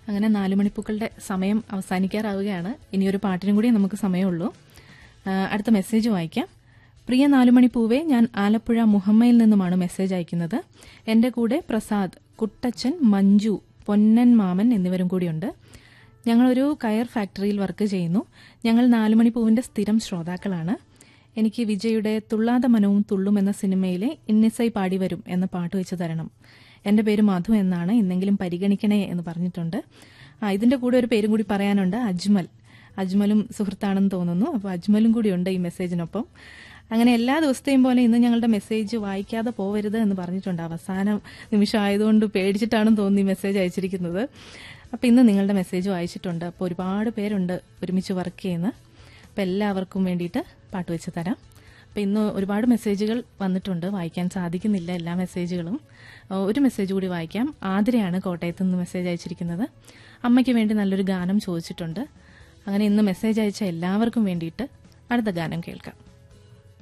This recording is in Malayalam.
അങ്ങനെ നാലുമണിപ്പൂക്കളുടെ സമയം അവസാനിക്കാറാവുകയാണ് ഇനിയൊരു പാട്ടിനും കൂടി നമുക്ക് സമയമുള്ളൂ ആ, അടുത്ത മെസ്സേജ് വായിക്കാം പ്രിയ നാലുമണിപ്പൂവെ ഞാൻ ആലപ്പുഴ മുഹമ്മയിൽ നിന്നുമാണ് മെസ്സേജ് അയക്കുന്നത് എന്റെ കൂടെ പ്രസാദ് കുട്ടച്ചൻ മഞ്ജു പൊന്നൻ മാമൻ എന്നിവരും കൂടിയുണ്ട് ഞങ്ങളൊരു കയർ ഫാക്ടറിയിൽ വർക്ക് ചെയ്യുന്നു ഞങ്ങൾ നാലുമണിപ്പൂവിന്റെ സ്ഥിരം ശ്രോതാക്കളാണ് എനിക്ക് വിജയുടെ തുള്ളാത മനവും തുള്ളും എന്ന സിനിമയിലെ ഇന്നിസൈ പാടി വരും എന്ന പാട്ട് വെച്ച് തരണം എന്റെ പേര് മധു എന്നാണ് ഇന്നെങ്കിലും പരിഗണിക്കണേ എന്ന് പറഞ്ഞിട്ടുണ്ട് ആ ഇതിന്റെ കൂടെ ഒരു പേരും കൂടി പറയാനുണ്ട് അജ്മൽ അജ്മലും സുഹൃത്താണെന്ന് തോന്നുന്നു അപ്പോൾ അജ്മലും കൂടി ഉണ്ട് ഈ മെസ്സേജിനൊപ്പം അങ്ങനെ എല്ലാ ദിവസത്തെയും പോലെ ഇന്ന് ഞങ്ങളുടെ മെസ്സേജ് വായിക്കാതെ പോവരുത് എന്ന് പറഞ്ഞിട്ടുണ്ട് അവസാന നിമിഷം ആയതുകൊണ്ട് പേടിച്ചിട്ടാണെന്ന് തോന്നി ഈ മെസ്സേജ് അയച്ചിരിക്കുന്നത് അപ്പോൾ ഇന്ന് നിങ്ങളുടെ മെസ്സേജ് വായിച്ചിട്ടുണ്ട് അപ്പോൾ ഒരുപാട് പേരുണ്ട് ഒരുമിച്ച് വർക്ക് ചെയ്യുന്ന അപ്പോൾ എല്ലാവർക്കും വേണ്ടിയിട്ട് പാട്ട് വെച്ച് തരാം അപ്പോൾ ഇന്ന് ഒരുപാട് മെസ്സേജുകൾ വന്നിട്ടുണ്ട് വായിക്കാൻ സാധിക്കുന്നില്ല എല്ലാ മെസ്സേജുകളും ആ, ഒരു മെസ്സേജ് കൂടി വായിക്കാം ആതിരയാണ് കോട്ടയത്ത് നിന്ന് മെസ്സേജ് അയച്ചിരിക്കുന്നത് അമ്മയ്ക്ക് വേണ്ടി നല്ലൊരു ഗാനം ചോദിച്ചിട്ടുണ്ട് അങ്ങനെ ഇന്ന് മെസ്സേജ് അയച്ച എല്ലാവർക്കും വേണ്ടിയിട്ട് അടുത്ത ഗാനം കേൾക്കാം